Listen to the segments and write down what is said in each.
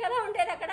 కదా ఉండేది అక్కడ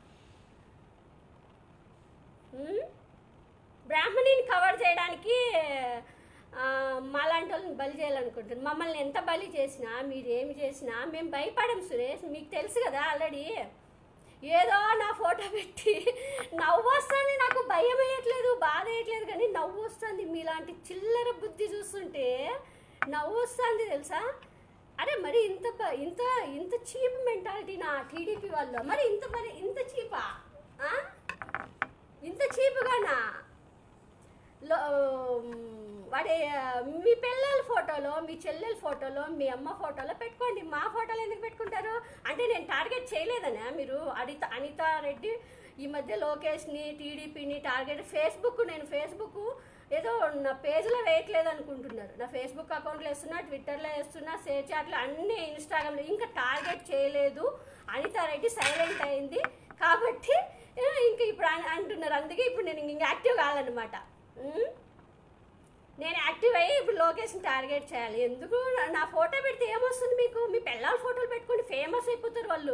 ఉమ్? బ్రాహ్మణిని కవర్ చేయడానికి ఆ, మాలాంటి వాళ్ళని బలి చేయాలనుకుంటున్నారు మమ్మల్ని ఎంత బలి చేసినా మీరు ఏమి చేసినా మేము భయపడం సురేష్ మీకు తెలుసు కదా ఆల్రెడీ ఏదో నా ఫోటో పెట్టి నవ్వు వస్తుంది నాకు భయం వేయట్లేదు బాధ వేయట్లేదు కానీ నవ్వు వస్తుంది మీలాంటి చిల్లర బుద్ధి చూస్తుంటే నవ్వు వస్తుంది తెలుసా అరే మరి ఇంత బ- ఇంత ఇంత చీప్ మెంటాలిటీ నా టీడీపీ వాళ్ళు మరి ఇంత మరి ఇంత చీపా ఆ? ఇంత చీపుగానా లో వాడి మీ పిల్లల ఫోటోలో మీ చెల్లెల ఫోటోలో మీ అమ్మ ఫోటోలో పెట్టుకోండి మా ఫోటోలు ఎందుకు పెట్టుకుంటారు అంటే నేను టార్గెట్ చేయలేదనా మీరు అనిత అనిత రెడ్డి ఈ మధ్య లోకేష్ని టీడీపీని టార్గెట్ ఫేస్బుక్ నేను ఫేస్బుక్ ఏదో నా పేజ్లో వేయట్లేదు అనుకుంటున్నారు నా ఫేస్బుక్ అకౌంట్లో వేస్తున్నా ట్విట్టర్లో వేస్తున్నా షేర్ చాట్లో అన్ని ఇన్స్టాగ్రామ్లో ఇంకా టార్గెట్ చేయలేదు అనిత రెడ్డి సైలెంట్ అయింది కాబట్టి ఏ, ఇంకా ఇప్పుడు అన్- అంటున్నారు అందుకే ఇప్పుడు నేను ఇంక యాక్టివ్ కావాలన్నమాట ఉమ్? నేను యాక్టివ్ అయ్యి ఇప్పుడు లోకేష్ని టార్గెట్ చేయాలి ఎందుకు నా- నా ఫోటో పెడితే ఏమొస్తుంది మీకు మీ పిల్లల ఫోటోలు పెట్టుకొని ఫేమస్ అయిపోతారు వాళ్ళు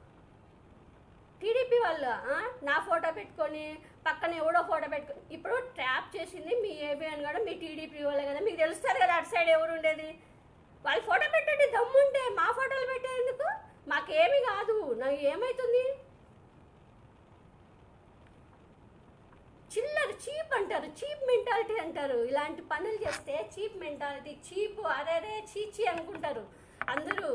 టీడీపీ వాళ్ళు ఆ? నా ఫోటో పెట్టుకొని పక్కన ఎవడో ఫోటో పెట్టుకొని ఇప్పుడు ట్రాప్ చేసింది మీ ఏబిఎన్ కూడా మీ టీడీపీ వాళ్ళే కదా మీకు తెలుస్తారు కదా అటు సైడ్ ఎవరు ఉండేది వాళ్ళ ఫోటో పెట్టండి దమ్ముంటే మా ఫోటోలు పెట్టేందుకు మాకేమి కాదు నాకు ఏమవుతుంది చిల్లర చీప్ అంటారు చీప్ మెంటాలిటీ అంటారు ఇలాంటి పనులు చేస్తే చీప్ మెంటాలిటీ చీప్ అరేరే చీచి అనుకుంటారు అందరూ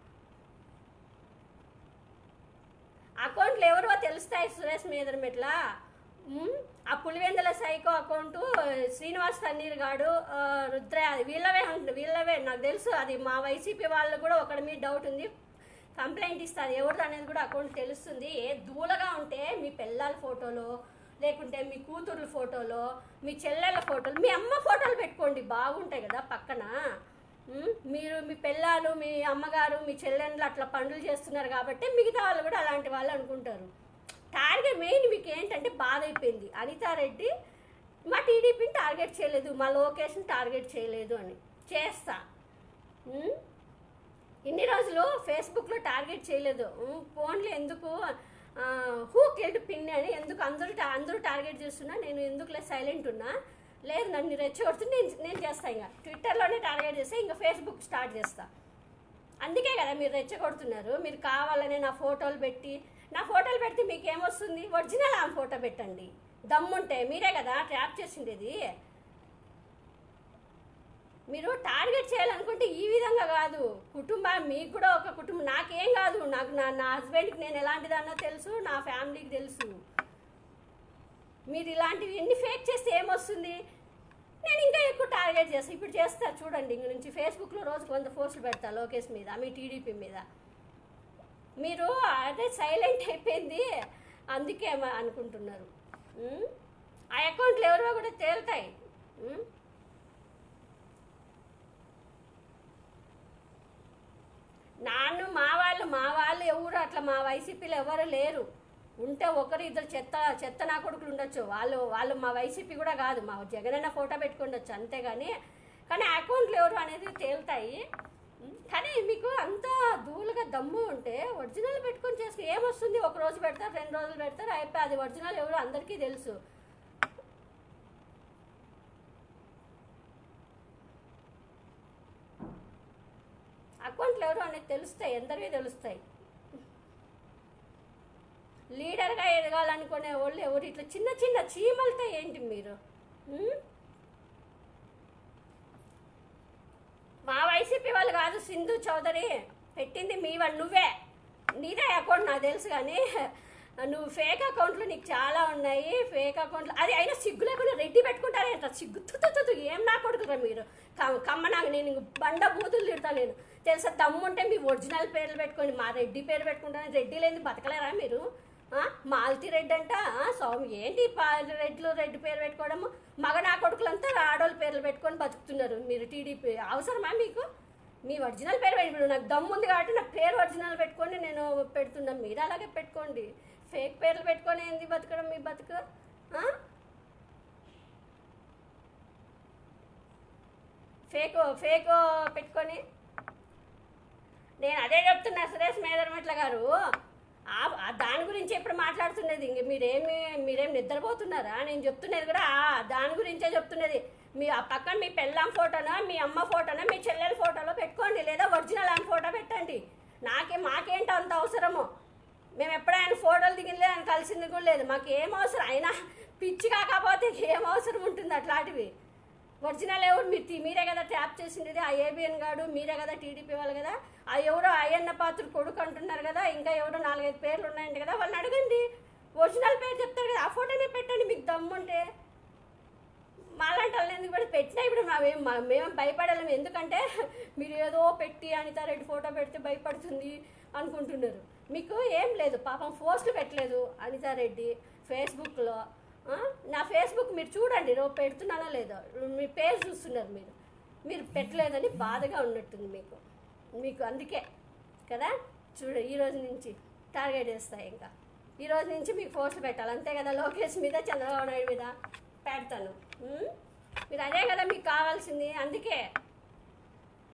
అకౌంట్లు ఎవరో తెలుస్తాయి సురేష్ మీదరమెట్ల ఆ పులివెందుల సైకో అకౌంట్ శ్రీనివాస్ తన్నీర్ గాడు ఆ, రుద్ర వీళ్ళవే అంట వీళ్ళవే నాకు తెలుసు అది మా వైసీపీ వాళ్ళు కూడా ఒకటి మీద డౌట్ ఉంది కంప్లైంట్ ఇస్తారు ఎవరిది అనేది కూడా అకౌంట్ తెలుస్తుంది ఏ దూలగా ఉంటే మీ పిల్లల ఫోటోలో లేకుంటే మీ కూతుర్ల ఫోటోలో మీ చెల్లెళ్ళ ఫోటోలు మీ అమ్మ ఫోటోలు పెట్టుకోండి బాగుంటాయి కదా పక్కన ఉమ్, మీరు మీ పిల్లలు మీ అమ్మగారు మీ చెల్లెళ్ళు అట్లా పనులు చేస్తున్నారు కాబట్టి మిగతా వాళ్ళు కూడా అలాంటి వాళ్ళు అనుకుంటారు టార్గెట్ మెయిన్ మీకు ఏంటంటే బాధ అయిపోయింది అనితారెడ్డి మా టీడీపీని టార్గెట్ చేయలేదు మా లొకేషన్ టార్గెట్ చేయలేదు అని చేస్తా ఉమ్, ఇన్ని రోజులు ఫేస్బుక్లో టార్గెట్ చేయలేదు ఉమ్, ఫోన్లో ఎందుకు హూ కిల్డ్ పిన్ అని ఎందుకు అందరూ టా- అందరూ టార్గెట్ చేస్తున్నా నేను ఎందుకులే సైలెంట్ ఉన్నా లేదు నన్ను రెచ్చగొడుతుంది నేను నేను చేస్తా ఇంకా ట్విట్టర్లోనే టార్గెట్ చేస్తే ఇంకా ఫేస్బుక్ స్టార్ట్ చేస్తా అందుకే కదా మీరు రెచ్చగొడుతున్నారు మీరు కావాలని నా ఫోటోలు పెట్టి నా ఫోటోలు పెడితే మీకు ఏమొస్తుంది ఒరిజినల్ ఆమె ఫోటో పెట్టండి దమ్ముంటే మీరే కదా ట్రాప్ చేసిండేది మీరు టార్గెట్ చేయాలనుకుంటే ఈ విధంగా కాదు కుటుంబం మీకు కూడా ఒక కుటుంబం నాకేం కాదు నాకు నా నా హస్బెండ్కి నేను ఎలాంటిదన్నో తెలుసు నా ఫ్యామిలీకి తెలుసు మీరు ఇలాంటివి ఎన్ని ఫేక్ చేస్తే ఏమొస్తుంది నేను ఇంకా ఎక్కువ టార్గెట్ చేస్తాను ఇప్పుడు చేస్తా చూడండి ఇంక నుంచి ఫేస్బుక్లో రోజుకు వంద పోస్టులు పెడతా లోకేష్ మీద మీ టీడీపీ మీద మీరు అదే సైలెంట్ అయిపోయింది అందుకే మ- అనుకుంటున్నారు ఉం? ఆ అకౌంట్లు ఎవరో కూడా తేలుతాయి ఉం? నాన్ను మా వాళ్ళు మా వాళ్ళు ఎవరు అట్లా మా వైసీపీలో ఎవరు లేరు ఉంటే ఒకరు ఇద్దరు చెత్త చెత్త నా కొడుకులు ఉండొచ్చు వాళ్ళు వాళ్ళు మా వైసీపీ కూడా కాదు మా జగనన్న ఫోటో పెట్టుకుండొచ్చు అంతేగాని కానీ అకౌంట్లు ఎవరు అనేది తేలుతాయి ఉం, కానీ మీకు అంత దూలుగా దమ్ము ఉంటే ఒరిజినల్ పెట్టుకొని చేసుకుని ఏమొస్తుంది ఒక రోజు పెడతారు రెండు రోజులు పెడతారు అయిపోయి అది ఒరిజినల్ ఎవరు అందరికీ తెలుసు అకౌంట్లు ఎవరు అనేది తెలుస్తాయి ఎందరివి తెలుస్తాయి లీడర్గా ఎదగాలనుకునే వాళ్ళు ఎవరు ఇట్లా చిన్న చిన్న చీమలతో ఏంటి మీరు ఉం? మా వైసీపీ వాళ్ళు కాదు సింధు చౌదరి పెట్టింది మీ వాళ్ళు నువ్వే నీదే అకౌంట్ నాకు తెలుసు కానీ నువ్వు ఫేక్ అకౌంట్లు నీకు చాలా ఉన్నాయి ఫేక్ అకౌంట్లు అది అయినా సిగ్గు లేకుండా రెడ్డి పెట్టుకుంటారేంట సిగ్గు తు, తు, తు, తు, ఏం నా కొడుకురా మీరు క- కమ్మ నాకు నేను ఇంక బండ బూతులు తిడతా నేను తెలుసా దమ్ముంటే మీ ఒరిజినల్ పేర్లు పెట్టుకోండి మా రెడ్డి పేరు పెట్టుకుంటాను రెడ్డి లేని బతకలేరా మీరు ఆ? మాలతి రెడ్డి అంట ఆ, స్వామి ఏంటి పా- రెడ్లు రెడ్డి పేరు పెట్టుకోవడము మగ నా కొడుకులంతా ఆడోళ్ళ పేర్లు పెట్టుకొని బతుకుతున్నారు మీరు టీడీపీ అవసరమా మీకు మీ ఒరిజినల్ పేరు పెట్టి ఇప్పుడు నాకు దమ్ము ఉంది కాబట్టి నా పేరు ఒరిజినల్ పెట్టుకొని నేను పెడుతున్నాను మీరు అలాగే పెట్టుకోండి ఫేక్ పేర్లు పెట్టుకొని ఏంది బతకడం మీ బతుకు ఆ? ఫేక్ ఫేక్ పెట్టుకొని నేను అదే చెప్తున్నా సురేష్ మేదరమెట్ల గారు ఆ- ఆ దాని గురించి ఎప్పుడు మాట్లాడుతున్నది ఇంక మీరేమి మీరేం నిద్రపోతున్నారా నేను చెప్తున్నది కూడా ఆ దాని గురించే చెప్తున్నది మీ ఆ పక్కన మీ పెళ్ళాం ఫోటోనా మీ అమ్మ ఫోటోనా మీ చెల్లెల ఫోటోలో పెట్టుకోండి లేదా ఒరిజినల్ ఆమె ఫోటో పెట్టండి నాకే మాకేంటి అంత అవసరము మేము ఎప్పుడు ఆయన ఫోటోలు దిగింది ఆయన కలిసింది కూడా లేదు మాకు ఏం అవసరం అయినా పిచ్చి కాకపోతే ఏం అవసరం ఉంటుంది అట్లాంటివి ఒరిజినల్ ఎవరు మీరు తీ- మీరే కదా ట్యాప్ చేసిండేది ఆ ఏబిఎన్ గాడు మీరే కదా టీడీపీ వాళ్ళు కదా ఆ ఎవరో అయ్యన్న పాత్ర కొడుకు అంటున్నారు కదా ఇంకా ఎవరో నాలుగైదు పేర్లు ఉన్నాయంట కదా వాళ్ళని అడగండి ఒరిజినల్ పేరు చెప్తారు కదా ఆ ఫోటోనే పెట్టండి మీకు దమ్ముంటే మాలాంటి వాళ్ళని ఎందుకు పెట్టి పెట్టినా ఇప్పుడు మేమేం మా- మేము భయపడలేము ఎందుకంటే మీరు ఏదో పెట్టి అనితారెడ్డి ఫోటో పెడితే భయపడుతుంది అనుకుంటున్నారు మీకు ఏం లేదు పాపం పోస్టులు పెట్టలేదు అనితారెడ్డి ఫేస్బుక్లో ఆ? నా ఫేస్బుక్ మీరు చూడండి రోజు పెడుతున్నానో లేదో మీ పేరు చూస్తున్నారు మీరు మీరు పెట్టలేదని బాధగా ఉన్నట్టుంది మీకు మీకు అందుకే కదా చూడు ఈ రోజు నుంచి టార్గెట్ చేస్తాయి ఇంకా ఈ రోజు నుంచి మీకు పోస్టులు పెట్టాలి అంతే కదా లోకేష్ మీద చంద్రబాబు నాయుడు మీద పెడతాను ఉం? మీరు అదే కదా మీకు కావాల్సింది అందుకే